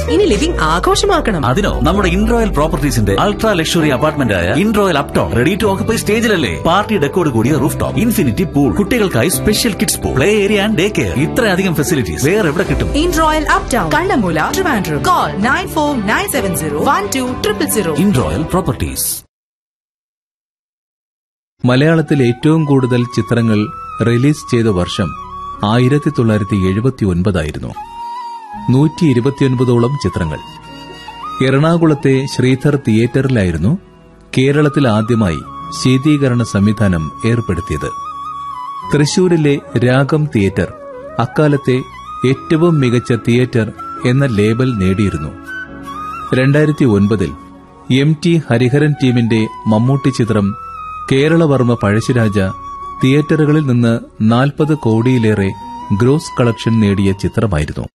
ഇനി ലിവിംഗ് ആഘോഷമാക്കണം അതിനോ നമ്മുടെ ഇൻറോയൽ പ്രോപ്പർട്ടീസിന്റെ അൾട്രാ ലക്ഷറി അപ്പാർട്ട്മെന്റ് ആയ Inroyal uptown ready to occupy സ്റ്റേജിലല്ലേ പാർട്ടി ഡെക്കോട് കൂടിയ റൂഫ് ടോപ്പ് ഇൻഫിനിറ്റി പൂൾ കുട്ടികൾക്കായി special kids pool play area and day care ഇത്രയധികം ഫെസിലിറ്റീസ് വേറെ എവിടെ കിട്ടും Inroyal uptown Kannammoola Trivandrum call nine four nine seven zero one two triple zero Inroyal properties മലയാളത്തിൽ ഏറ്റവും കൂടുതൽ ചിത്രങ്ങൾ റിലീസ് ചെയ്ത വർഷം ആയിരത്തി തൊള്ളായിരത്തി എഴുപത്തി ഒൻപതായിരുന്നു നൂറ്റി ഇരുപത്തിയൊൻപതോളം ചിത്രങ്ങൾ എറണാകുളത്തെ ശ്രീധർ തിയേറ്ററിലായിരുന്നു കേരളത്തിൽ ആദ്യമായി ശീതീകരണ സംവിധാനം ഏർപ്പെടുത്തിയത് തൃശൂരിലെ രാഗം തിയേറ്റർ അക്കാലത്തെ ഏറ്റവും മികച്ച തിയേറ്റർ എന്ന ലേബൽ നേടിയിരുന്നു രണ്ടായിരത്തി ഒൻപതിൽ എം ടി ഹരിഹരൻ ടീമിന്റെ മമ്മൂട്ടി ചിത്രം കേരളവർമ്മ പഴശ്ശിരാജ തിയേറ്ററുകളിൽ നിന്ന് നാൽപ്പത് കോടിയിലേറെ ഗ്രോസ് കളക്ഷൻ നേടിയ ചിത്രമായിരുന്നു